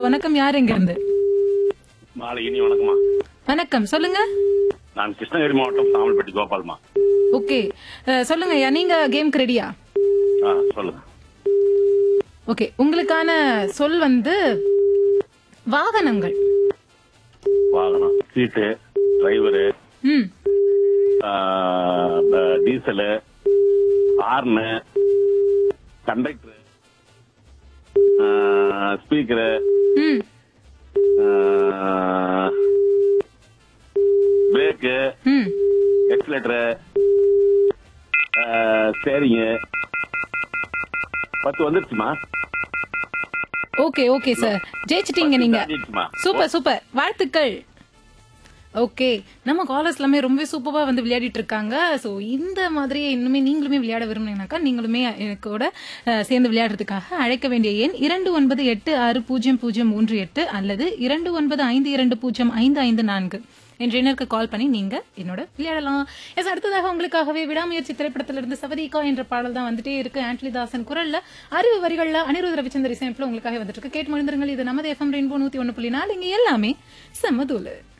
வணக்கம் யார் எங்க இருந்து மாலை இனி வணக்கம்மா வணக்கம் சொல்லுங்க நான் கிருஷ்ணகிரி மாவட்டம் சாமல்பட்டி கோபால்மா ஓகே அஹ், சொல்லுங்க ஐயா நீங்க கேம்க்கு ரெடியா ஆ சொல்லுங்க ஓகே உங்களுக்கான சொல் வந்து வாகனங்கள் வாகனம் சீட்டு டிரைவரு ம் டீசலு ஹார்னு கண்டக்டரு ஸ்பீக்கரு ம் பிரேக்கு ம் எக்ஸலேட்டரு ஸ்டேரிங்கு பத்து வந்துருச்சுமா ஓகே ஓகே சார் ஜெயிச்சிட்டீங்க நீங்க தாண்டிடுச்சுமா. சூப்பர் சூப்பர் வாழ்த்துக்கள் ஓகே நம்ம காலர்ஸ் எல்லாமே ரொம்ப சூப்பரா வந்து விளையாடிட்டு இருக்காங்க ஸோ இந்த மாதிரி இன்னுமே நீங்களுமே விளையாட விரும்புனீங்கன்னாக்கா நீங்களுமே எனக்கோட அஹ், சேர்ந்து விளையாடுறதுக்காக அழைக்க வேண்டிய எண் இரண்டு ஒன்பது எட்டு ஆறு பூஜ்ஜியம் பூஜ்ஜியம் மூன்று எட்டு அல்லது இரண்டு ஒன்பது ஐந்து இரண்டு பூஜ்ஜியம் ஐந்து ஐந்து நான்கு என்ற எண்ணிற்கு கால் பண்ணி நீங்க என்னோட விளையாடலாம் எஸ் அடுத்ததாக உங்களுக்காகவே விடாமுயற்சி திரைப்படத்திலிருந்து சவதிகா என்ற பாடல் தான் வந்துட்டே இருக்கு ஆண்டனி தாசன் குரல்ல அறிவு வரிகள்ல அனிருத் ரவிச்சந்திர இசையமைப்புல உங்களுக்காக வந்துட்டு இருக்கு கேட்டு மகிழ்ந்துருங்கள் இது நமது எஃப்எம் ரெயின்போ நூத்தி ஒன்னு புள்ளி நாலு இங்க எல்லாமே சமதூலு